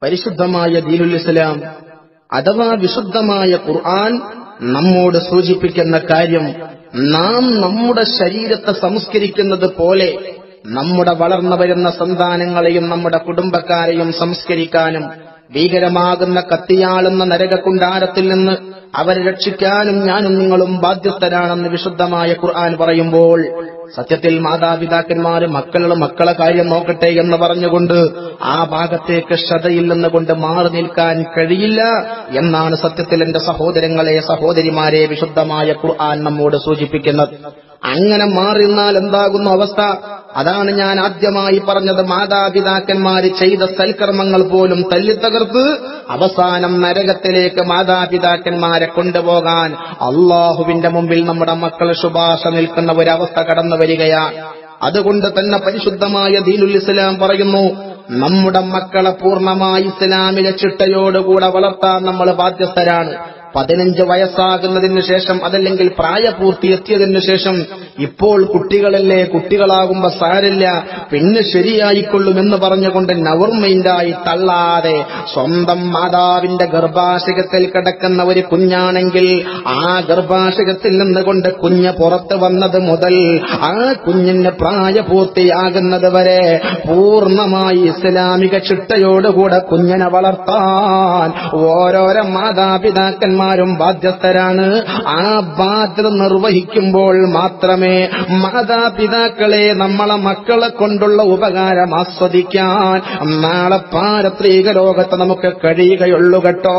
പരിശുദ്ധമായ ദീനുൽ ഇസ്ലാം അഥവാ വിശുദ്ധമായ ഖുർആൻ നമ്മോട് സൂചിപ്പിക്കുന്ന കാര്യം നാം നമ്മുടെ ശരീരത്തെ സംസ്കരിക്കുന്നത് പോലെ നമ്മുടെ വളർന്നു വരുന്ന സന്താനങ്ങളെയും നമ്മുടെ കുടുംബക്കാരെയും സംസ്കരിക്കാനും ഭീകരമാകുന്ന കത്തിയാളുന്ന നരകക്കുണ്ടാരത്തിൽ നിന്ന് അവരെ രക്ഷിക്കാനും ഞാനും നിങ്ങളും ബാധ്യസ്ഥരാണെന്ന് വിശുദ്ധമായ ഖുർആൻ പറയുമ്പോൾ സത്യത്തിൽ മാതാപിതാക്കന്മാര് മക്കളുടെ മക്കളെ കാര്യം നോക്കട്ടെ എന്ന് പറഞ്ഞുകൊണ്ട് ആ ഭാഗത്തേക്ക് ശ്രദ്ധയില്ലെന്ന് കൊണ്ട് മാറി നിൽക്കാൻ കഴിയില്ല എന്നാണ് സത്യത്തിൽ എന്റെ സഹോദരങ്ങളെ സഹോദരിമാരെ വിശുദ്ധമായ ഖുർആൻ നമ്മോട് സൂചിപ്പിക്കുന്നത് അങ്ങനെ മാറി നിന്നാൽ എന്താകുന്ന അവസ്ഥ അതാണ് ഞാൻ ആദ്യമായി പറഞ്ഞത് മാതാപിതാക്കന്മാര് ചെയ്ത സൽക്കർമ്മങ്ങൾ പോലും തല്ലിത്തകർത്ത് അവസാനം നരകത്തിലേക്ക് മാതാപിതാക്കന്മാരെ കൊണ്ടുപോകാൻ അള്ളാഹുവിന്റെ മുമ്പിൽ നമ്മുടെ മക്കൾ ശുപാർശ നിൽക്കുന്ന ഒരവസ്ഥ കടന്നു വരികയാണ് അതുകൊണ്ട് തന്നെ പരിശുദ്ധമായ ദീനുൽ ഇസ്ലാം പറയുന്നു നമ്മുടെ മക്കളെ പൂർണ്ണമായി ഇസ്ലാമിലെ ചിട്ടയോടുകൂടെ വളർത്താൻ നമ്മൾ ബാധ്യസ്ഥരാണ് പതിനഞ്ച് വയസ്സാകുന്നതിന് ശേഷം അതല്ലെങ്കിൽ പ്രായപൂർത്തി എത്തിയതിനു ശേഷം ഇപ്പോൾ കുട്ടികളല്ലേ കുട്ടികളാകുമ്പോ സാരില്ല പിന്നെ ശരിയായിക്കൊള്ളുമെന്ന് പറഞ്ഞുകൊണ്ട് നവർ മൈൻഡായി തള്ളാതെ സ്വന്തം മാതാവിന്റെ ഗർഭാശയത്തിൽ കിടക്കുന്ന ഒരു കുഞ്ഞാണെങ്കിൽ ആ ഗർഭാശയത്തിൽ നിന്നുകൊണ്ട് കുഞ്ഞ് പുറത്ത് വന്നത് മുതൽ ആ കുഞ്ഞിന് പ്രായപൂർത്തിയാകുന്നത് വരെ പൂർണ്ണമായി ഇസ്ലാമിക ചിട്ടയോടുകൂടെ കുഞ്ഞിനെ വളർത്താൻ ഓരോരോ മാതാപിതാക്കന്മാരും ബാധ്യസ്ഥരാണ് ആ ബാധ്യത നിർവഹിക്കുമ്പോൾ മാത്രമേ മാതാപിതാക്കളെ നമ്മളെ മക്കളെ കൊണ്ടുള്ള ഉപകാരം ആസ്വദിക്കാൻ നാളെ പാരത്രിക ലോകത്ത് നമുക്ക് കഴിയുകയുള്ളൂ കേട്ടോ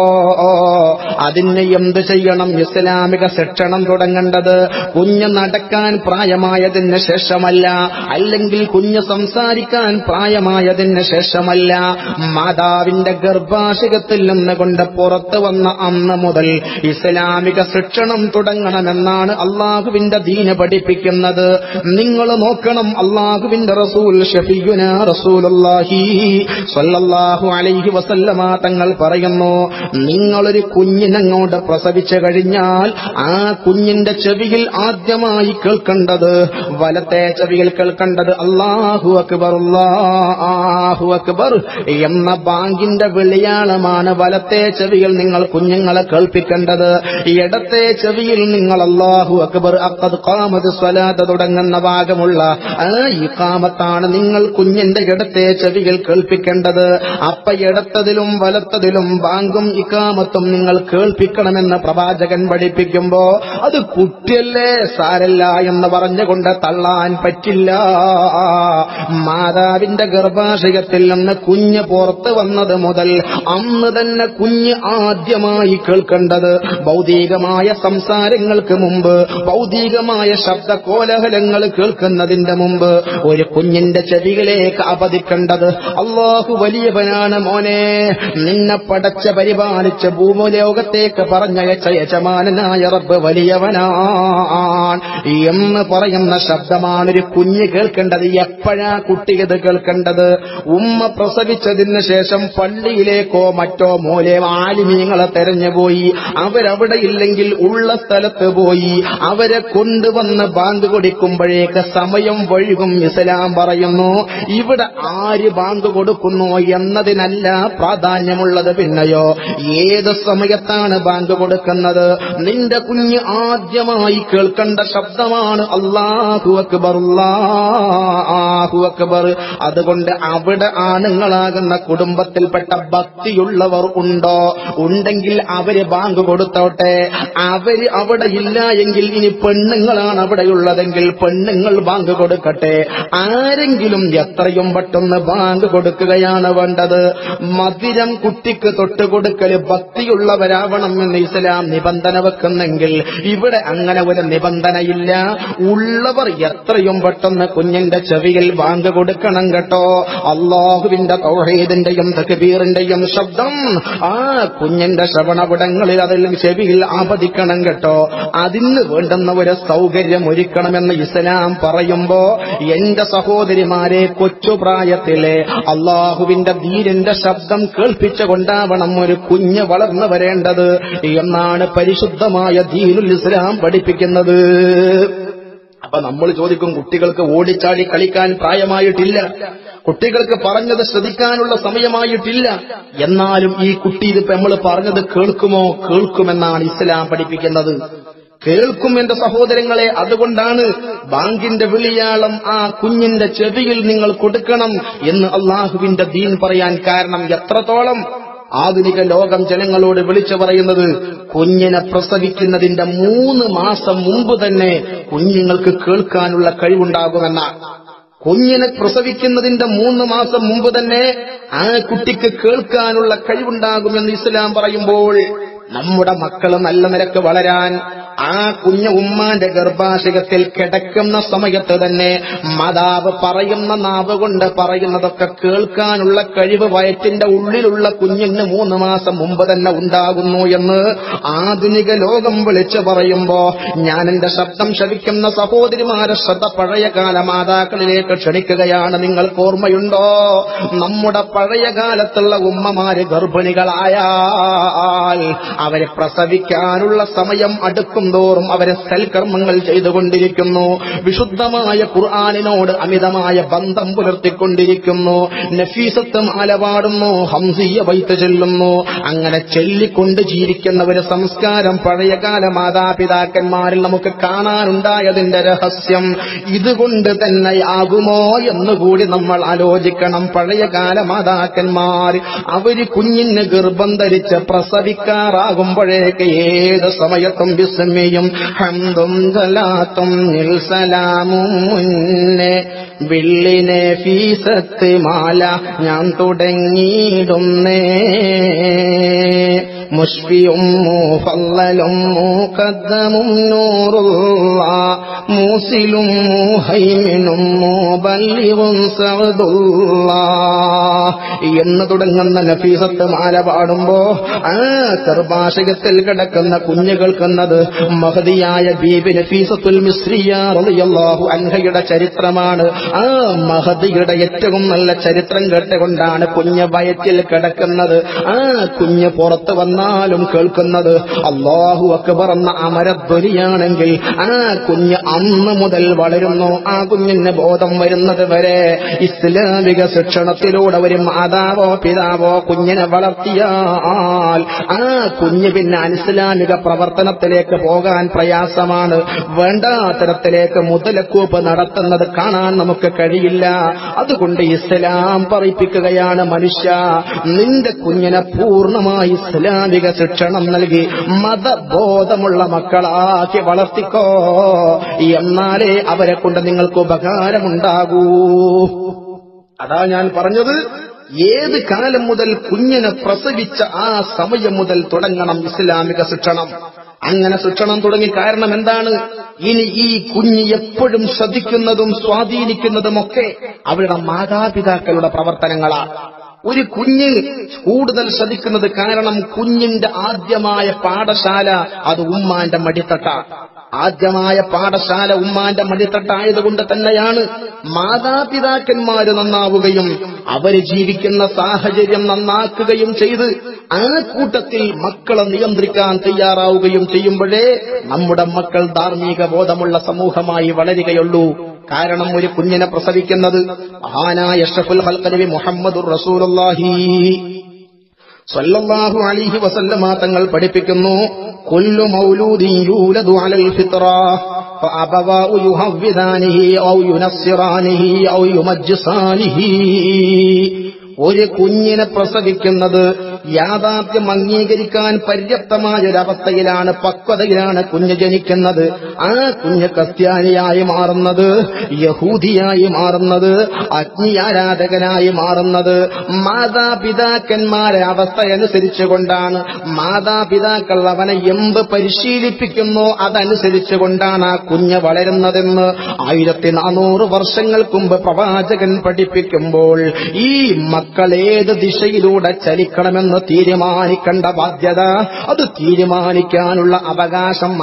അതിന് എന്ത് ചെയ്യണം ഇസ്ലാമിക ശിക്ഷണം തുടങ്ങേണ്ടത് കുഞ്ഞ് നടക്കാൻ പ്രായമായതിന് ശേഷമല്ല അല്ലെങ്കിൽ കുഞ്ഞ് സംസാരിക്കാൻ പ്രായമായതിന് ശേഷമല്ല മാതാവിന്റെ ഗർഭാശയത്തിൽ നിന്നുകൊണ്ട് പുറത്തു വന്ന അന്ന് മുതൽ ഇസ്ലാമിക ശിക്ഷണം തുടങ്ങണമെന്നാണ് അള്ളാഹുവിന്റെ ദീന പഠിപ്പിക്കുന്നത് നിങ്ങൾ നോക്കണം അള്ളാഹുവിന്റെ റസൂൽ ഷഫീഖുന റസൂലുള്ളാഹി സ്വല്ലല്ലാഹു അലൈഹി വസല്ലമ തങ്ങൾ പറയുന്നു നിങ്ങളൊരു കുഞ്ഞിനങ്ങോട്ട് പ്രസവിച്ചു കഴിഞ്ഞാൽ ആ കുഞ്ഞിന്റെ ചെവിയിൽ ആദ്യമായി കേൾക്കേണ്ടത് വലത്തെ ചെവിയിൽ കേൾക്കേണ്ടത് അള്ളാഹു അക്ബർ അല്ലാഹു അക്ബർ എന്ന ബാങ്കിന്റെ വിളിയാളമാണ് വലത്തെ ചെവിയിൽ നിങ്ങൾ കുഞ്ഞുങ്ങളെ കേൾപ്പിക്കേണ്ടത് ഇടത്തെ ചെവിയിൽ നിങ്ങൾ അള്ളാഹു അക്ബർ അക്കത് കാമത് സ്വലാത്ത് തുടങ്ങുന്ന ഭാഗമുള്ള ആ ഈ കാമത്താണ് നിങ്ങൾ കുഞ്ഞിന്റെ ഇടത്തെ ചെവിയിൽ കേൾപ്പിക്കേണ്ടത് അപ്പ ഇടത്തതിലും വലത്തതിലും ബാങ്കും ഇക്കാമത്തും നിങ്ങൾ കേൾപ്പിക്കണമെന്ന് പ്രവാചകൻ പഠിപ്പിക്കുമ്പോ അത് കുട്ടിയല്ലേ സാരല്ല എന്ന് പറഞ്ഞുകൊണ്ട് തള്ളാൻ പറ്റില്ല മാതാവിന്റെ ഗർഭാശയത്തിൽ നിന്ന് കുഞ്ഞ് പുറത്ത് വന്നത് മുതൽ അന്ന് തന്നെ കുഞ്ഞ് ആദ്യമായി കേൾക്കേണ്ടത് ഭൗതികമായ സംസാരങ്ങൾക്ക് മുമ്പ് ഭൗതികമായ ശബ്ദ കോലാഹലങ്ങൾ കേൾക്കുന്നതിന്റെ മുമ്പ് ഒരു കുഞ്ഞിന്റെ ചെവികളിലേക്ക് അപതിക്കേണ്ടത് അള്ളാഹു വലിയവനാണ് മോനെ നിന്നെ പടച്ച പരിപാലിച്ച ഭൂമലോകത്തേക്ക് പറഞ്ഞയച്ച യജമാനനായ റബ്ബ് വലിയവനാൻ എന്ന് പറയുന്ന ശബ്ദമാണ് ഒരു കുഞ്ഞ് കേൾക്കേണ്ടത് എപ്പോഴാ കുട്ടി ഇത് കേൾക്കേണ്ടത് ഉമ്മ പ്രസവിച്ചതിന് ശേഷം പള്ളിയിലേക്കോ മറ്റോ മൂലെ ആലിമീങ്ങളെ തെരഞ്ഞുപോയി അവരവിടെ ഇല്ലെങ്കിൽ ഉള്ള സ്ഥലത്ത് പോയി അവരെ കൊണ്ടുവന്ന് ബാങ്ക് കൊടുക്കുമ്പോഴേക്ക് സമയം വഴുകും ഇസ്ലാം പറയുന്നു ഇവിടെ ആര് ബാങ്ക് കൊടുക്കുന്നു എന്നതിനല്ല പ്രാധാന്യമുള്ളത് പിന്നെയോ ഏത് സമയത്താണ് ബാങ്ക് കൊടുക്കുന്നത് നിന്റെ കുഞ്ഞ് ആദ്യമായി കേൾക്കേണ്ട ശബ്ദമാണ് അള്ളാഹു അക്ബർ അല്ലാഹു അക്ബർ അതുകൊണ്ട് അവിടെ ആണുങ്ങളാകുന്ന കുടുംബത്തിൽപ്പെട്ട ഭക്തിയുള്ളവർ ഉണ്ടോ ഉണ്ടെങ്കിൽ അവര് ബാങ്ക് കൊടുത്തോട്ടെ അവര് അവിടെ ഇല്ല എങ്കിൽ ഇനി പെണ്ണുങ്ങളാണ് അവിടെയുള്ളതെങ്കിൽ പെണ്ണുങ്ങൾ ബാങ്ക് കൊടുക്കട്ടെ ആരെങ്കിലും എത്രയും പെട്ടെന്ന് ബാങ്ക് കൊടുക്കുകയാണ് വേണ്ടത് മധുരം കുട്ടിക്ക് തൊട്ടുകൊടുക്കല് ഭക്തിയുള്ളവരാവണം എന്ന് ഇസ്ലാം നിബന്ധന വെക്കുന്നെങ്കിൽ ഇവിടെ അങ്ങനെ ഒരു നിബന്ധനയില്ല ഉള്ളവർ എത്രയും പെട്ടെന്ന് കുഞ്ഞിന്റെ ചെവിയിൽ ബാങ്ക് കൊടുക്കണം കേട്ടോ അള്ളാഹുവിന്റെ തൗഹീദിന്റെയും തക്ബീറിന്റെയും ശബ്ദം ആ കുഞ്ഞിന്റെ ശ്രവണപുടങ്ങളിൽ അതിൽ ചെവിയിൽ ആപതിക്കണം കേട്ടോ അതിന് വേണ്ടുന്ന ഒരു സൗകര്യം ഒരുക്കണമെന്ന് ഇസ്ലാം പറയുമ്പോ എന്റെ സഹോദരിമാരെ കൊച്ചുപ്രായത്തിലെ അള്ളാഹുവിന്റെ ധീരന്റെ ശബ്ദം കേൾപ്പിച്ചുകൊണ്ടാവണം ഒരു കുഞ്ഞ് വളർന്നു വരേണ്ടത് എന്നാണ് പരിശുദ്ധമായ ദീനുൽ ഇസ്ലാം പഠിപ്പിക്കുന്നത് അപ്പൊ നമ്മൾ ചോദിക്കും കുട്ടികൾക്ക് ഓടിച്ചാടി കളിക്കാൻ പ്രായമായിട്ടില്ല കുട്ടികൾക്ക് പറഞ്ഞത് ശ്രദ്ധിക്കാനുള്ള സമയമായിട്ടില്ല എന്നാലും ഈ കുട്ടി ഇതിപ്പോ നമ്മൾ പറഞ്ഞത് കേൾക്കുമോ കേൾക്കുമെന്നാണ് ഇസ്ലാം പഠിപ്പിക്കുന്നത് കേൾക്കും എന്റെ സഹോദരങ്ങളെ അതുകൊണ്ടാണ് ബാങ്കിന്റെ വിളിയാളം ആ കുഞ്ഞിന്റെ ചെവിയിൽ നിങ്ങൾ കൊടുക്കണം എന്ന് അള്ളാഹുവിന്റെ ദീൻ പറയാൻ കാരണം എത്രത്തോളം ആധുനിക ലോകം ജനങ്ങളോട് വിളിച്ചു പറയുന്നത് കുഞ്ഞിനെ പ്രസവിക്കുന്നതിന്റെ മൂന്ന് മാസം മുമ്പ് തന്നെ കുഞ്ഞുങ്ങൾക്ക് കേൾക്കാനുള്ള കഴിവുണ്ടാകുമെന്നാണ് കുഞ്ഞിനെ പ്രസവിക്കുന്നതിന്റെ മൂന്ന് മാസം മുമ്പ് തന്നെ ആ കുട്ടിക്ക് കേൾക്കാനുള്ള കഴിവുണ്ടാകുമെന്ന് ഇസ്ലാം പറയുമ്പോൾ നമ്മുടെ മക്കൾ നല്ല നിലക്ക് വളരാൻ ആ കുഞ്ഞ ഉമ്മാന്റെ ഗർഭാശയത്തിൽ കിടക്കുന്ന സമയത്ത് തന്നെ മാതാവ് പറയുന്ന നാവ് കൊണ്ട് പറയുന്നതൊക്കെ കേൾക്കാനുള്ള കഴിവ് വയറ്റിന്റെ ഉള്ളിലുള്ള കുഞ്ഞിന് മൂന്ന് മാസം മുമ്പ് തന്നെ ഉണ്ടാകുന്നു എന്ന് ആധുനിക ലോകം വിളിച്ചു പറയുമ്പോ ഞാൻ എന്റെ ശബ്ദം ശ്രവിക്കുന്ന സഹോദരിമാരെ ശ്രദ്ധ പഴയകാല മാതാക്കളിലേക്ക് ക്ഷണിക്കുകയാണ് നിങ്ങൾക്ക് ഓർമ്മയുണ്ടോ നമ്മുടെ പഴയ കാലത്തുള്ള ഉമ്മമാര് ഗർഭിണികളായാൽ അവരെ പ്രസവിക്കാനുള്ള സമയം അടുക്കും തോറും അവരെ സൽക്കർമ്മങ്ങൾ ചെയ്തുകൊണ്ടിരിക്കുന്നു വിശുദ്ധമായ ഖുർആാനിനോട് അമിതമായ ബന്ധം പുലർത്തിക്കൊണ്ടിരിക്കുന്നു നഫീസത്തും അലപാടുന്നു ഹംസിയ വൈത്ത് ചെല്ലുന്നു അങ്ങനെ ചൊല്ലിക്കൊണ്ട് ജീവിക്കുന്ന ഒരു സംസ്കാരം പഴയകാല മാതാപിതാക്കന്മാരിൽ നമുക്ക് കാണാനുണ്ടായതിന്റെ രഹസ്യം ഇതുകൊണ്ട് തന്നെയാകുമോ എന്നുകൂടി നമ്മൾ ആലോചിക്കണം പഴയകാല മാതാക്കന്മാർ അവര് കുഞ്ഞിന് ഗർഭം ധരിച്ച് പ്രസവിക്കാറാകുമ്പോഴേക്ക് ഏത് സമയത്തും വിസ്മയും ഹന്തും സലാത്തും നിൽസലാമും മുന്നേ വിള്ളിനെ ഫീസത്ത് മാല ഞാൻ തുടങ്ങിയിടുന്നേ മുഷ്ഫിയും മൂഫല്ലലും മൂക്കദ്ദമും നൂറുള്ള മൂസിലും മൂഹൈമിനും മൂബല്ലിവും സവദുള്ള എന്ന് തുടങ്ങുന്ന നഫീസത്ത് മാല പാടുമ്പോ ആ ഗർഭാശയത്തിൽ കിടക്കുന്ന കുഞ്ഞ് കേൾക്കുന്നത് മഹതിയായ ബീബി നഫീസത്തുൽ മിസ്രിയ റളിയല്ലാഹു അൻഹയുടെ ചരിത്രമാണ് ആ മഹദിയുടെ ഏറ്റവും നല്ല ചരിത്രം കേട്ടുകൊണ്ടാണ് കുഞ്ഞ് വയറ്റിൽ കിടക്കുന്നത് ആ കുഞ്ഞ് പുറത്തു വന്നാലും കേൾക്കുന്നത് അള്ളാഹു അക്ബർ എന്ന അമരധ്വനിയാണെങ്കിൽ ആ കുഞ്ഞ് അന്ന് മുതൽ വളരുന്നു ആ കുഞ്ഞിന് ബോധം വരുന്നത് വരെ ഇസ്ലാമിക ശിക്ഷണത്തിലൂടെ ഒരു മാതാവോ പിതാവോ കുഞ്ഞിനെ വളർത്തിയാൽ ആ കുഞ്ഞ് പിന്നെ അനിസ്ലാമിക പ്രവർത്തനത്തിലേക്ക് പോകാൻ പ്രയാസമാണ് വേണ്ടാത്തരത്തിലേക്ക് മുതലക്കൂപ്പ് നടത്തുന്നത് കാണാൻ നമുക്ക് കഴിയില്ല അതുകൊണ്ട് ഇസ്ലാം പറയിപ്പിക്കുകയാണ് മനുഷ്യ നിന്റെ കുഞ്ഞിനെ പൂർണ്ണമായി ഇസ്ലാമിക ശിക്ഷണം നൽകി മതബോധമുള്ള മക്കളാക്കി വളർത്തിക്കോ എന്നാലേ അവരെ കൊണ്ട് നിങ്ങൾക്ക് ഉപകാരമുണ്ടാകൂ അതാ ഞാൻ പറഞ്ഞത് ഏത് കാലം മുതൽ കുഞ്ഞിനെ പ്രസവിച്ച ആ സമയം മുതൽ തുടങ്ങണം ഇസ്ലാമിക ശിക്ഷണം അങ്ങനെ ശിക്ഷണം തുടങ്ങി കാരണം എന്താണ് ഇനി ഈ കുഞ്ഞ് എപ്പോഴും ശ്രദ്ധിക്കുന്നതും സ്വാധീനിക്കുന്നതുമൊക്കെ അവരുടെ മാതാപിതാക്കളുടെ പ്രവർത്തനങ്ങളാണ് ഒരു കുഞ്ഞ് കൂടുതൽ ശ്രദ്ധിക്കുന്നത് കാരണം കുഞ്ഞിന്റെ ആദ്യമായ പാഠശാല അത് ഉമ്മാന്റെ മടിത്തട്ടാണ് ആദ്യമായ പാഠശാല ഉമ്മാന്റെ മടിത്തട്ടായതുകൊണ്ട് തന്നെയാണ് മാതാപിതാക്കന്മാര് നന്നാവുകയും അവര് ജീവിക്കുന്ന സാഹചര്യം നന്നാക്കുകയും ചെയ്ത് ആ കൂട്ടത്തിൽ മക്കളെ നിയന്ത്രിക്കാൻ തയ്യാറാവുകയും ചെയ്യുമ്പോഴേ നമ്മുടെ മക്കൾ ധാർമ്മിക ബോധമുള്ള സമൂഹമായി വളരുകയുള്ളൂ കാരണം ഒരു കുഞ്ഞിനെ പ്രസവിക്കുന്നത് മഹാനായ അഷ്റഫുൽ ഹൽക്കനബി മുഹമ്മദുർ റസൂലുള്ളാഹി സല്ലല്ലാഹു അലൈഹി വസല്ലമ തങ്ങൾ പഠിപ്പിക്കുന്നു കുല്ലു മൗലൂദിൻ യൂലദു അലൽ ഫിത്ര فأبواه يهودانه أو ينصرانه أو يمجسانه ഒരു കുഞ്ഞിനെ പ്രസവിക്കുന്നത് യാഥാർത്ഥ്യം അംഗീകരിക്കാൻ പര്യാപ്തമായ ഒരവസ്ഥയിലാണ് പക്വതയിലാണ് കുഞ്ഞ് ജനിക്കുന്നത് ആ കുഞ്ഞ് ക്രിസ്ത്യാനിയായി മാറുന്നത് യഹൂദിയായി മാറുന്നത് അഗ്നിയാരാധകനായി മാറുന്നത് മാതാപിതാക്കന്മാരെ അവസ്ഥയനുസരിച്ചുകൊണ്ടാണ് മാതാപിതാക്കൾ അവനെ എന്ത് പരിശീലിപ്പിക്കുന്നോ അതനുസരിച്ച് കൊണ്ടാണ് ആ കുഞ്ഞ് വളരുന്നതെന്ന് ആയിരത്തി നാനൂറ് വർഷങ്ങൾക്ക് മുമ്പ് പ്രവാചകൻ പഠിപ്പിക്കുമ്പോൾ ഈ മക്കൾ ഏത് ദിശയിലൂടെ ചലിക്കണമെന്ന് എന്ന് തീരുമാനിക്കേണ്ട ബാധ്യത അത് തീരുമാനിക്കാനുള്ള അവകാശം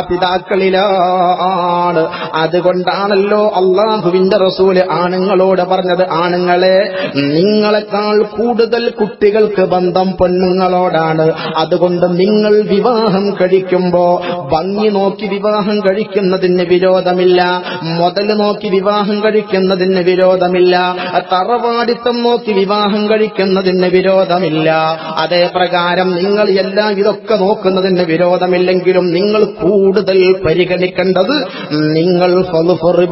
മാതാപിതാക്കളിലാണ് അതുകൊണ്ടാണല്ലോ അള്ളാഹുവിന്റെ റസൂല് ആണുങ്ങളോട് പറഞ്ഞത് ആണുങ്ങളെ നിങ്ങളെക്കാൾ കൂടുതൽ കുട്ടികൾക്ക് ബന്ധം പെണ്ണുങ്ങളോടാണ് അതുകൊണ്ട് നിങ്ങൾ വിവാഹം കഴിക്കുമ്പോ ഭംഗി നോക്കി വിവാഹം കഴിക്കുന്നതിന് വിരോധമില്ല മുതൽ നോക്കി വിവാഹം കഴിക്കുന്നതിന് വിരോധമില്ല തറവാടിത്തം നോക്കി വിവാഹം കഴിക്കുന്നതിന് വിരോധമില്ല അതേ പ്രകാരം നിങ്ങൾ എല്ലാം ഇതൊക്കെ നോക്കുന്നതിന് വിരോധമില്ലെങ്കിലും നിങ്ങൾ കൂടുതൽ പരിഗണിക്കേണ്ടത് നിങ്ങൾ ഫളുഫറ്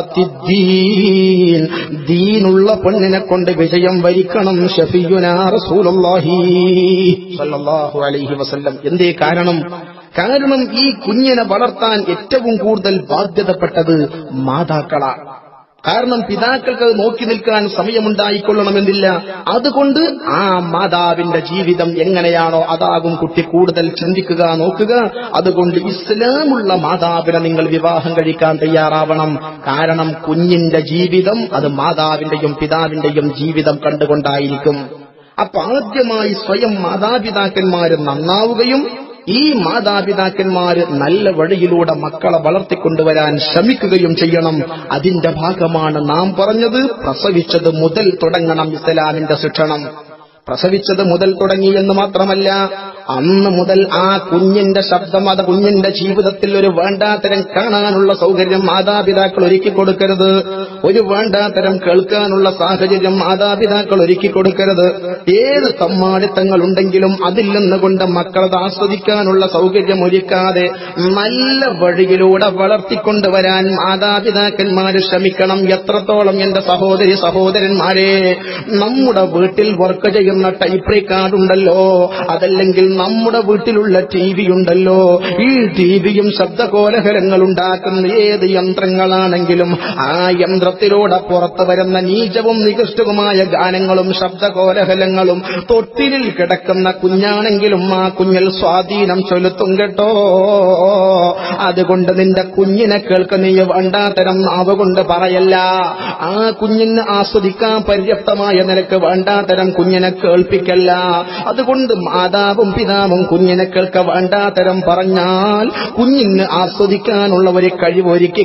ബിദാത്തിദ്ദീൻ. ദീനുള്ള പെണ്ണിനെ കൊണ്ട് വിജയം വരിക്കണം ഷഫിയുനാ റസൂലുള്ളാഹി സ്വല്ലല്ലാഹു അലൈഹി വസല്ലം എന്തേ കാരണം കാരണം ഈ കുഞ്ഞിനെ വളർത്താൻ ഏറ്റവും കൂടുതൽ ബാധ്യതപ്പെട്ടത് മാതാക്കളാണ് കാരണം പിതാക്കൾക്ക് അത് നോക്കി നിൽക്കാൻ സമയമുണ്ടായിക്കൊള്ളണമെന്നില്ല അതുകൊണ്ട് ആ മാതാവിന്റെ ജീവിതം എങ്ങനെയാണോ അതാകും കുട്ടി കൂടുതൽ ചിന്തിക്കുക നോക്കുക അതുകൊണ്ട് ഇസ്ലാമുള്ള മാതാവിനെ നിങ്ങൾ വിവാഹം കഴിക്കാൻ തയ്യാറാവണം കാരണം കുഞ്ഞിന്റെ ജീവിതം അത് മാതാവിന്റെയും പിതാവിന്റെയും ജീവിതം കണ്ടുകൊണ്ടായിരിക്കും അപ്പൊ ആദ്യമായി സ്വയം മാതാപിതാക്കന്മാര് നന്നാവുകയും ഈ മാതാപിതാക്കന്മാര് നല്ല വഴിയിലൂടെ മക്കളെ വളർത്തിക്കൊണ്ടുവരാൻ ശ്രമിക്കുകയും ചെയ്യണം അതിന്റെ ഭാഗമാണ് നാം പറഞ്ഞത് പ്രസവിച്ചത് മുതൽ തുടങ്ങണം ഇസ്ലാമിന്റെ ശിക്ഷണം പ്രസവിച്ചത് മുതൽ തുടങ്ങി എന്ന് മാത്രമല്ല അന്ന് മുതൽ ആ കുഞ്ഞിന്റെ ശബ്ദം അത് കുഞ്ഞിന്റെ ജീവിതത്തിൽ ഒരു വേണ്ടാത്തരം കാണാനുള്ള സൗകര്യം മാതാപിതാക്കൾ ഒരുക്കി കൊടുക്കരുത് ഒരു വേണ്ടാത്തരം കേൾക്കാനുള്ള സാഹചര്യം മാതാപിതാക്കൾ ഒരുക്കി കൊടുക്കരുത് ഏത് തമ്മാടിത്തങ്ങൾ ഉണ്ടെങ്കിലും അതിൽ നിന്നുകൊണ്ട് മക്കളത് ആസ്വദിക്കാനുള്ള സൗകര്യം ഒരുക്കാതെ നല്ല വഴിയിലൂടെ വളർത്തിക്കൊണ്ടുവരാൻ മാതാപിതാക്കന്മാര് ശ്രമിക്കണം എത്രത്തോളം എന്റെ സഹോദരി സഹോദരന്മാരെ നമ്മുടെ വീട്ടിൽ വർക്ക് ചെയ്യുന്ന ടൈപ്പ് റെക്കാർഡ് ഉണ്ടല്ലോ അതല്ലെങ്കിൽ നമ്മുടെ വീട്ടിലുള്ള ടി വി ഉണ്ടല്ലോ ഈ ടിവിയും ശബ്ദകോലഹലങ്ങൾ ഉണ്ടാക്കുന്ന ഏത് യന്ത്രങ്ങളാണെങ്കിലും ആ യന്ത്രത്തിലൂടെ പുറത്തു വരുന്ന നീചവും നികൃഷ്ടവുമായ ഗാനങ്ങളും ശബ്ദകോലഹലങ്ങളും തൊട്ടിലിൽ കിടക്കുന്ന കുഞ്ഞാണെങ്കിലും ആ കുഞ്ഞിൽ സ്വാധീനം ചെലുത്തും കേട്ടോ അതുകൊണ്ട് നിന്റെ കുഞ്ഞിനെ കേൾക്ക നീ വേണ്ടാത്തരം നാവ് കൊണ്ട് പറയല്ല ആ കുഞ്ഞിന് ആസ്വദിക്കാൻ പര്യാപ്തമായ നിനക്ക് വേണ്ടാത്തരം കുഞ്ഞിനെ കേൾപ്പിക്കല്ല അതുകൊണ്ട് മാതാവും പിതാവും കുഞ്ഞിനെ കേൾക്ക വേണ്ടാത്തരം പറഞ്ഞാൽ കുഞ്ഞിന് ആസ്വദിക്കാനുള്ള ഒരു കഴിവ് ഒരുക്കി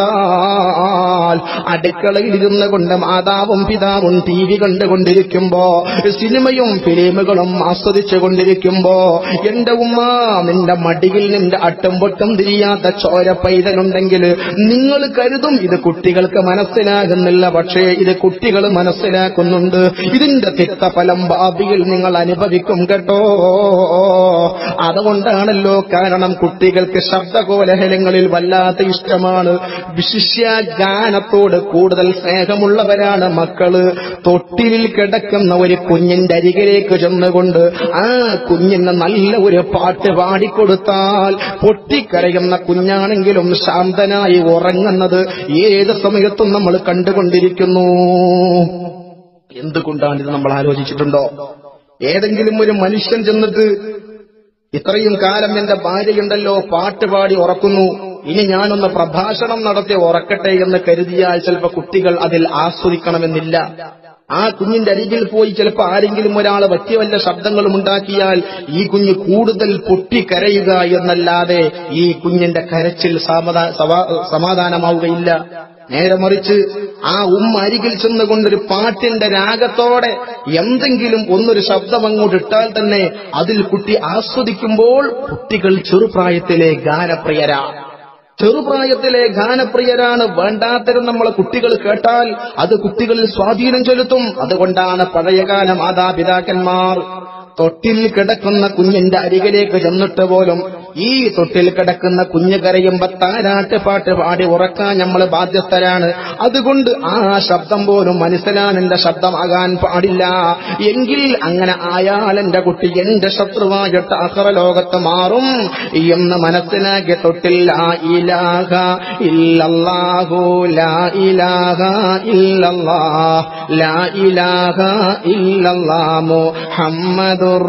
കൊടുത്താൽ അടുക്കളയിൽ ഇരുന്ന് കൊണ്ട് മാതാവും പിതാവും ടി വി കണ്ടുകൊണ്ടിരിക്കുമ്പോ സിനിമയും ഫിലിമുകളും ആസ്വദിച്ചു കൊണ്ടിരിക്കുമ്പോ എന്റെ ഉമ്മ നിന്റെ മടിയിൽ നിന്റെ അട്ടും പൊട്ടും തിരിയാത്ത ചോര പൈതലുണ്ടെങ്കിൽ നിങ്ങൾ കരുതും ഇത് കുട്ടികൾക്ക് മനസ്സിലാകുന്നില്ല പക്ഷേ ഇത് കുട്ടികൾ മനസ്സിലാക്കുന്നുണ്ട് ഇതിന്റെ തിക്തഫലം ഭാവിയിൽ നിങ്ങൾ അനുഭവിക്കും കേട്ടോ അതുകൊണ്ടാണല്ലോ കാരണം കുട്ടികൾക്ക് ശബ്ദകോലഹലങ്ങളിൽ വല്ലാത്ത ഇഷ്ടമാണ് വിശിഷ്യ ഗാനത്തോട് കൂടുതൽ സ്നേഹമുള്ളവരാണ് മക്കള് തൊട്ടിലിൽ കിടക്കുന്ന ഒരു കുഞ്ഞിന്റെ അരികിലേക്ക് ചെന്നുകൊണ്ട് ആ കുഞ്ഞിന് നല്ല ഒരു പാട്ട് പാടിക്കൊടുത്താൽ പൊട്ടിക്കരയുന്ന കുഞ്ഞാണെങ്കിലും ശാന്തനായി ഉറങ്ങുന്നത് ഏത് സമയത്തും നമ്മൾ കണ്ടുകൊണ്ടിരിക്കുന്നു എന്തുകൊണ്ടാണ് ഇത് നമ്മൾ ആലോചിച്ചിട്ടുണ്ടോ ഏതെങ്കിലും ഒരു മനുഷ്യൻ ചെന്നിട്ട് ഇത്രയും കാലം എന്റെ ഭാര്യയുണ്ടല്ലോ പാട്ട് പാടി ഉറക്കുന്നു ഇനി ഞാനൊന്ന് പ്രഭാഷണം നടത്തി ഉറക്കട്ടെ എന്ന് കരുതിയാൽ ചിലപ്പോ കുട്ടികൾ അതിൽ ആസ്വദിക്കണമെന്നില്ല ആ കുഞ്ഞിന്റെ അരികിൽ പോയി ചിലപ്പോ ആരെങ്കിലും ഒരാൾ പറ്റിയ വല്ല ശബ്ദങ്ങളും ഉണ്ടാക്കിയാൽ ഈ കുഞ്ഞ് കൂടുതൽ പൊട്ടിക്കരയുക എന്നല്ലാതെ ഈ കുഞ്ഞിന്റെ കരച്ചിൽ സമാധാ- സമാ- സമാധാനമാവുകയില്ല നേരെ മറിച്ച് ആ ഉമ്മ അരികിൽ ചെന്നുകൊണ്ടൊരു പാട്ടിന്റെ രാഗത്തോടെ എന്തെങ്കിലും ഒന്നൊരു ശബ്ദം അങ്ങോട്ട് ഇട്ടാൽ തന്നെ അതിൽ കുട്ടി ആസ്വദിക്കുമ്പോൾ കുട്ടികൾ ചെറുപ്രായത്തിലെ ഗാനപ്രിയരാണ് ചെറുപ്രായത്തിലെ ഗാനപ്രിയരാണ് വേണ്ടാത്തരം നമ്മളെ കുട്ടികൾ കേട്ടാൽ അത് കുട്ടികളിൽ സ്വാധീനം ചെലുത്തും അതുകൊണ്ടാണ് പഴയകാല മാതാപിതാക്കന്മാർ തൊട്ടിൽ കിടക്കുന്ന കുഞ്ഞിന്റെ അരികിലേക്ക് ചെന്നിട്ട് പോലും ഈ തൊട്ടിൽ കിടക്കുന്ന കുഞ്ഞ് കരയുമ്പോ താരാട്ട് പാട്ട് പാടി ഉറക്കാൻ നമ്മൾ ബാധ്യസ്ഥരാണ് അതുകൊണ്ട് ആ ശബ്ദം പോലും മനസ്സിലാണെന്റെ ശബ്ദമാകാൻ പാടില്ല എങ്കിൽ അങ്ങനെ ആയാൽ എന്റെ കുട്ടി എന്റെ ശത്രുവായിട്ട് അഹറ ലോകത്ത് മാറും എന്ന് മനസ്സിലാക്കിയ തൊട്ടിൽ ലാ ഇലാഹ ഇല്ലല്ലാഹു ലാ ഇലാഹ ഇല്ലല്ലാഹ് ലാ ഇലാഹ ഇല്ലല്ലാഹ് മുഹമ്മദ് മുഹമ്മദുർ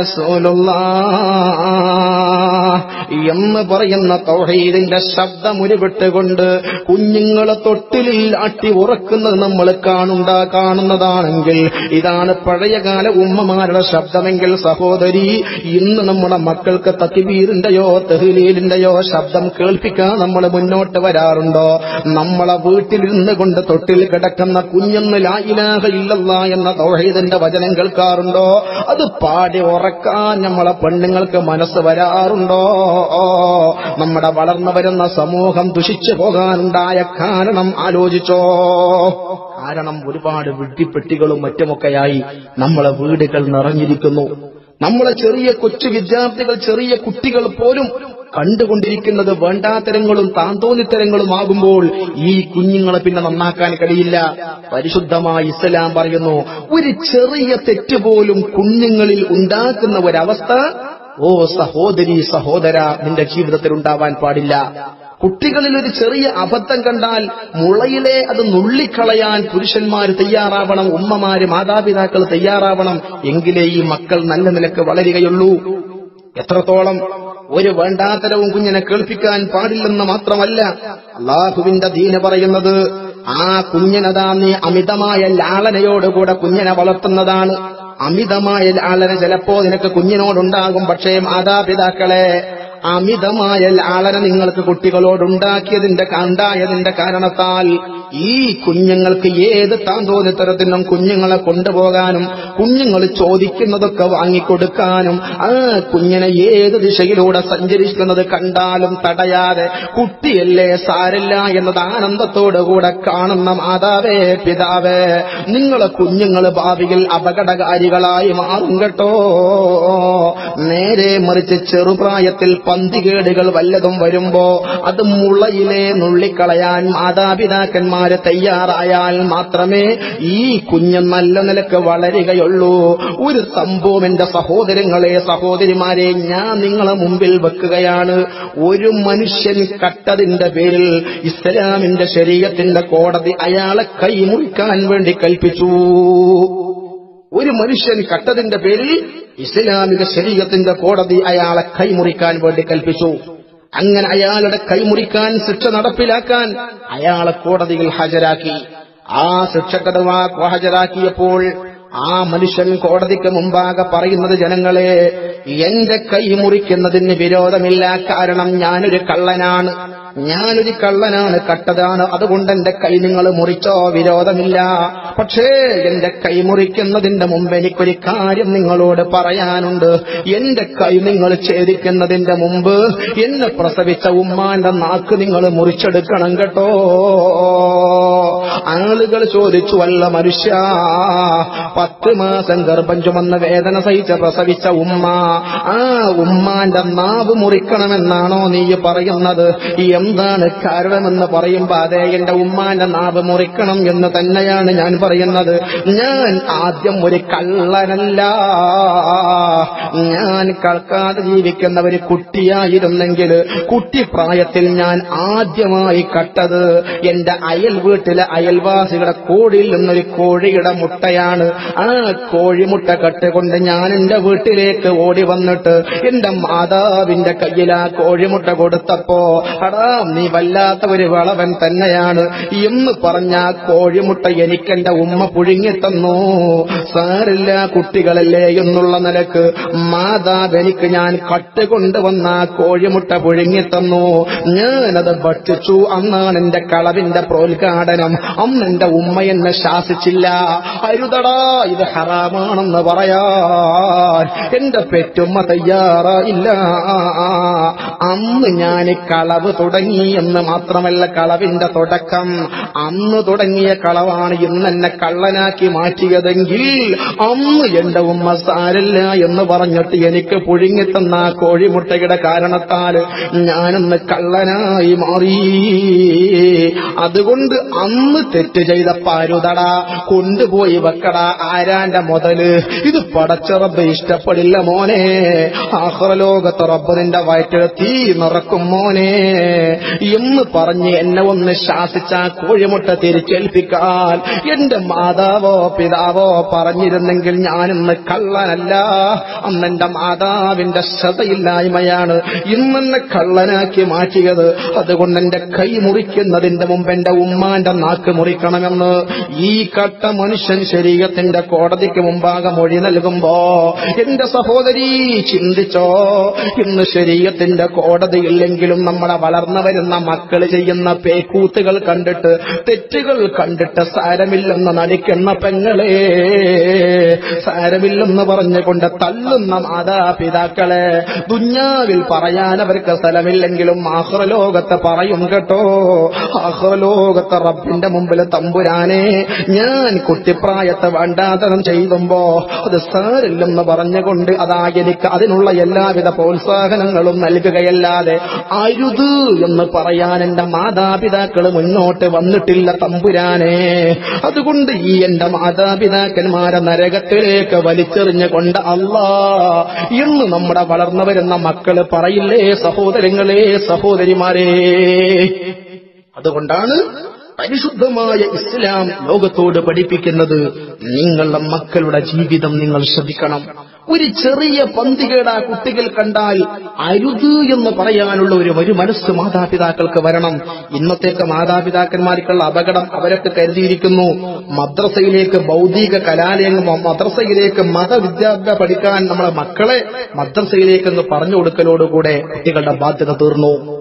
റസൂലുള്ളാഹ് എന്ന് പറയുന്ന തൗഹീദിന്റെ ശബ്ദം ഉരുവിട്ടുകൊണ്ട് കുഞ്ഞുങ്ങളെ തൊട്ടിലിൽ ആട്ടി ഉറക്കുന്നത് നമ്മൾ കാണുണ്ട കാണുന്നതാണെങ്കിൽ ഇതാണ് പഴയകാല ഉമ്മമാരുടെ ശബ്ദമെങ്കിൽ സഹോദരി ഇന്ന് നമ്മുടെ മക്കൾക്ക് തക്കിബീറിന്റെയോ തെഹ്ലീലിന്റെയോ ശബ്ദം കേൾപ്പിക്കാൻ നമ്മൾ മുന്നോട്ട് വരാറുണ്ടോ നമ്മളെ വീട്ടിലിരുന്ന് കൊണ്ട് തൊട്ടിൽ കിടക്കുന്ന കുഞ്ഞെന്ന് ലായിലാഹ ഇല്ലല്ല എന്ന തൗഹീദിന്റെ വചനം കേൾക്കാറുണ്ടോ അത് പാടി ഉറക്കാൻ നമ്മളെ പെണ്ണുങ്ങൾക്ക് മനസ്സ് വരാറുണ്ടോ നമ്മുടെ വളർന്നു വരുന്ന സമൂഹം ദുഷിച്ചു പോകാനുണ്ടായ കാരണം ആലോചിച്ചോ കാരണം ഒരുപാട് വിഡ്ഢിപ്പെട്ടികളും മറ്റുമൊക്കെയായി നമ്മളെ വീടുകൾ നിറഞ്ഞിരിക്കുന്നു നമ്മളെ ചെറിയ കൊച്ചു വിദ്യാർത്ഥികൾ ചെറിയ കുട്ടികൾ പോലും കണ്ടുകൊണ്ടിരിക്കുന്നത് വേണ്ടാത്തരങ്ങളും താന്തോന്നിത്തരങ്ങളും ആകുമ്പോൾ ഈ കുഞ്ഞുങ്ങളെ പിന്നെ നന്നാക്കാൻ കഴിയില്ല പരിശുദ്ധമായ ഇസ്ലാം പറയുന്നു ഒരു ചെറിയ തെറ്റ് പോലും കുഞ്ഞുങ്ങളിൽ ഉണ്ടാക്കുന്ന ഒരവസ്ഥ ഓ സഹോദരി സഹോദര നിന്റെ ജീവിതത്തിൽ ഉണ്ടാവാൻ പാടില്ല കുട്ടികളിൽ ഒരു ചെറിയ അബദ്ധം കണ്ടാൽ മുളയിലെ അത് നുള്ളിക്കളയാൻ പുരുഷന്മാർ തയ്യാറാവണം ഉമ്മമാര് മാതാപിതാക്കൾ തയ്യാറാവണം എങ്കിലേ ഈ മക്കൾ നല്ല നിലക്ക് വളരുകയുള്ളൂ എത്രത്തോളം ഒരു വേണ്ടാത്തരവും കുഞ്ഞിനെ കേൾപ്പിക്കാൻ പാടില്ലെന്ന് മാത്രമല്ല അള്ളാഹുവിന്റെ ദീന പറയുന്നത് ആ കുഞ്ഞിനതാ നീ അമിതമായ ലാളനയോടുകൂടെ കുഞ്ഞിനെ വളർത്തുന്നതാണ് അമിതമായ ലാളന ചിലപ്പോ നിനക്ക് കുഞ്ഞിനോടുണ്ടാകും പക്ഷേ മാതാപിതാക്കളെ അമിതമായ ലാളന നിങ്ങൾക്ക് കുട്ടികളോടുണ്ടാക്കിയതിന്റെ ഉണ്ടായതിന്റെ കാരണത്താൽ ഈ കുഞ്ഞുങ്ങൾക്ക് ഏത് താന്തോന്നിത്തരത്തിനും കുഞ്ഞുങ്ങളെ കൊണ്ടുപോകാനും കുഞ്ഞുങ്ങൾ ചോദിക്കുന്നതൊക്കെ വാങ്ങിക്കൊടുക്കാനും ആ കുഞ്ഞിനെ ഏത് ദിശയിലൂടെ സഞ്ചരിക്കുന്നത് കണ്ടാലും തടയാതെ കുട്ടിയല്ലേ സാരില്ല എന്നത് ആനന്ദത്തോടുകൂടെ കാണുന്ന മാതാവേ പിതാവേ നിങ്ങളെ കുഞ്ഞുങ്ങൾ ഭാവിയിൽ അപകടകാരികളായി മാറും കേട്ടോ നേരെ മറിച്ച് ചെറുപ്രായത്തിൽ പന്തികേടുകൾ വല്ലതും വരുമ്പോ അത് മുളയിലെ നുള്ളിക്കളയാൻ മാതാപിതാക്കന്മാര് തയ്യാറായാൽ മാത്രമേ ഈ കുഞ്ഞ് നല്ല നിലക്ക് വളരുകയുള്ളൂ ഒരു സംഭവം എന്റെ സഹോദരങ്ങളെ സഹോദരിമാരെ ഞാൻ നിങ്ങളെ മുമ്പിൽ വെക്കുകയാണ് ഒരു മനുഷ്യൻ കട്ടതിന്റെ പേരിൽ ഇസ്ലാമിന്റെ ശരീരത്തിന്റെ കോടതി അയാളെ കൈമുറിക്കാൻ വേണ്ടി കൽപ്പിച്ചു ഒരു മനുഷ്യൻ കട്ടതിന്റെ പേരിൽ ഇസ്ലാമിക ശരീരത്തിന്റെ കോടതി അയാളെ കൈമുറിക്കാൻ വേണ്ടി കൽപ്പിച്ചു അങ്ങനെ അയാളുടെ കൈമുറിക്കാൻ ശിക്ഷ നടപ്പിലാക്കാൻ അയാളെ കോടതിയിൽ ഹാജരാക്കി ആ ശിക്ഷക്കഥവാ ഹാജരാക്കിയപ്പോൾ ആ മനുഷ്യൻ കോടതിക്ക് മുമ്പാകെ പറയുന്നത് ജനങ്ങളെ എന്റെ കൈ മുറിക്കുന്നതിന് വിരോധമില്ല കാരണം ഞാനൊരു കള്ളനാണ് ഞാനൊരു കള്ളനാണ് കട്ടതാണ് അതുകൊണ്ട് എന്റെ കൈ നിങ്ങൾ മുറിച്ചോ വിരോധമില്ല പക്ഷേ എന്റെ കൈ മുറിക്കുന്നതിന്റെ മുമ്പ് എനിക്കൊരു കാര്യം നിങ്ങളോട് പറയാനുണ്ട് എന്റെ കൈ നിങ്ങൾ ഛേദിക്കുന്നതിന്റെ മുമ്പ് എന്നെ പ്രസവിച്ച ഉമ്മാന്റെ നാക്ക് നിങ്ങൾ മുറിച്ചെടുക്കണം കേട്ടോ ആളുകൾ ചോദിച്ചു അല്ല മനുഷ്യ പത്ത് മാസം ഗർഭം ചുമന്ന വേദന സഹിച്ച പ്രസവിച്ച ഉമ്മ ആ ഉമ്മാന്റെ നാവ് മുറിക്കണമെന്നാണോ നീ പറയുന്നത് എന്താണ് കാരണമെന്ന് പറയുമ്പോ അതെ എന്റെ ഉമ്മാന്റെ നാവ് മുറിക്കണം എന്ന് തന്നെയാണ് ഞാൻ പറയുന്നത് ഞാൻ ആദ്യം ഒരു കള്ളനല്ല ഞാൻ കൾക്കാതെ ജീവിക്കുന്ന ഒരു കുട്ടിയായിരുന്നെങ്കിൽ കുട്ടിപ്രായത്തിൽ ഞാൻ ആദ്യമായി കട്ടത് എന്റെ അയൽ വീട്ടിലെ അയൽവാസികളുടെ കോഴിയിൽ നിന്നൊരു കോഴിയുടെ മുട്ടയാണ് ആ കോഴിമുട്ട കട്ടുകൊണ്ട് ഞാൻ എന്റെ വീട്ടിലേക്ക് ഓടി വന്നിട്ട് എന്റെ മാതാവിന്റെ കയ്യിൽ ആ കോഴിമുട്ട കൊടുത്തപ്പോ അടാ നീ വല്ലാത്ത ഒരു വളവൻ തന്നെയാണ് എന്ന് പറഞ്ഞ ആ കോഴിമുട്ട എനിക്കെന്റെ ഉമ്മ പുഴുങ്ങിത്തന്നു സാരില്ല കുട്ടികളല്ലേ എന്നുള്ള നിലക്ക് മാതാവ് എനിക്ക് ഞാൻ കട്ടുകൊണ്ടുവന്ന ആ കോഴിമുട്ട പുഴുങ്ങിത്തന്നു ഞാനത് ഭക്ഷിച്ചു അന്നാണ് എന്റെ കളവിന്റെ പ്രോത്ഘാടനം അന്ന് എന്റെ ഉമ്മ എന്നെ ശാസിച്ചില്ല അരുതടാ ഇത് ഹറാമാണെന്ന് പറയാൻ എന്റെ പെറ്റുമ്മ തയ്യാറായില്ല അന്ന് ഞാൻ കളവ് തുടങ്ങി എന്ന് മാത്രമല്ല കളവിന്റെ തുടക്കം അന്ന് തുടങ്ങിയ കളവാണ് ഇന്ന് എന്നെ കള്ളനാക്കി മാറ്റിയതെങ്കിൽ അന്ന് എന്റെ ഉമ്മ സാരല്ല എന്ന് പറഞ്ഞിട്ട് എനിക്ക് പുഴുങ്ങിത്തന്ന ആ കോഴിമുട്ടയുടെ കാരണത്താൽ ഞാനൊന്ന് കള്ളനായി മാറി അതുകൊണ്ട് അന്ന് തെറ്റ് ചെയ്ത പാരുതട കൊണ്ടുപോയി വെക്കട ആരാന്റെ മുതല് ഇത് പടച്ചറബ് ഇഷ്ട നഷ്ടപ്പെടില്ല മോനെ ആഹ്റലോകത്ത് റബ്ബ് നിന്റെ വയറ്റിൽ തീ നിറക്കും മോനെ എന്ന് പറഞ്ഞ് എന്നെ ഒന്ന് ശാസിച്ച ആ കോഴിമുട്ട തിരിച്ചേൽപ്പിക്കാൻ എന്റെ മാതാവോ പിതാവോ പറഞ്ഞിരുന്നെങ്കിൽ ഞാനിന്ന് കള്ളനല്ല അന്ന് എന്റെ മാതാവിന്റെ ശ്രദ്ധയില്ലായ്മയാണ് ഇന്നെന്നെ കള്ളനാക്കി മാറ്റിയത് അതുകൊണ്ട് എന്റെ കൈ മുറിക്കുന്നതിന്റെ മുമ്പ് എന്റെ ഉമ്മാന്റെ നാക്ക് മുറിക്കണമെന്ന് ഈ കട്ട മനുഷ്യൻ ശരീരത്തിന്റെ കോടതിക്ക് മുമ്പാകെ മൊഴി നൽകുമ്പോ എന്റെ സഹോദരി ചിന്തിച്ചോ ഇന്ന് ശരീരത്തിന്റെ കോടതിയില്ലെങ്കിലും നമ്മുടെ വളർന്നു വരുന്ന മക്കൾ ചെയ്യുന്ന പേക്കൂത്തുകൾ കണ്ടിട്ട് തെറ്റുകൾ കണ്ടിട്ട് സാരമില്ലെന്ന് നടിക്കുന്ന പെങ്ങളെ സാരമില്ലെന്ന് പറഞ്ഞുകൊണ്ട് തള്ളുന്ന മാതാപിതാക്കളെ ദുഞ്ഞാവിൽ പറയാൻ അവർക്ക് സ്ഥലമില്ലെങ്കിലും ആഹ്റലോകത്ത് പറയും കേട്ടോ ആഹ്റലോകത്ത് റബ്ബിന്റെ മുമ്പിൽ തമ്പുരാനെ ഞാൻ കുട്ടിപ്രായത്തെ വേണ്ടാതനം ചെയ്തുമ്പോ അത് സാരില്ലെന്ന് പറഞ്ഞുകൊണ്ട് അതാ എനിക്ക് അതിനുള്ള എല്ലാവിധ പ്രോത്സാഹനങ്ങളും നൽകുകയല്ലാതെ അരുത് എന്ന് പറയാൻ എന്റെ മാതാപിതാക്കൾ മുന്നോട്ട് വന്നിട്ടില്ല തമ്പുരാനെ അതുകൊണ്ട് ഈ എന്റെ മാതാപിതാക്കന്മാരെ നരകത്തിലേക്ക് വലിച്ചെറിഞ്ഞുകൊണ്ട് അല്ലാ എന്ന് നമ്മുടെ വളർന്നു വരുന്ന മക്കള് പറയില്ലേ സഹോദരങ്ങളെ സഹോദരിമാരെ അതുകൊണ്ടാണ് പരിശുദ്ധമായ ഇസ്ലാം ലോകത്തോട് പഠിപ്പിക്കുന്നത് നിങ്ങളുടെ മക്കളുടെ ജീവിതം നിങ്ങൾ ശ്രദ്ധിക്കണം ഒരു ചെറിയ പന്തികേട് ആ കുട്ടികൾ കണ്ടാൽ അരുത് എന്ന് പറയാനുള്ള ഒരു ഒരു മനസ്സ് മാതാപിതാക്കൾക്ക് വരണം ഇന്നത്തേക്ക് മാതാപിതാക്കന്മാർക്കുള്ള അപകടം അവരൊക്കെ കരുതിയിരിക്കുന്നു മദ്രസയിലേക്ക് ഭൗതിക കലാലയങ്ങൾ മദ്രസയിലേക്ക് മതവിദ്യാഭ്യാസം പഠിക്കാൻ നമ്മളെ മക്കളെ മദ്രസയിലേക്കെന്ന് പറഞ്ഞു കൊടുക്കലോടുകൂടെ കുട്ടികളുടെ ബാധ്യത തീർന്നു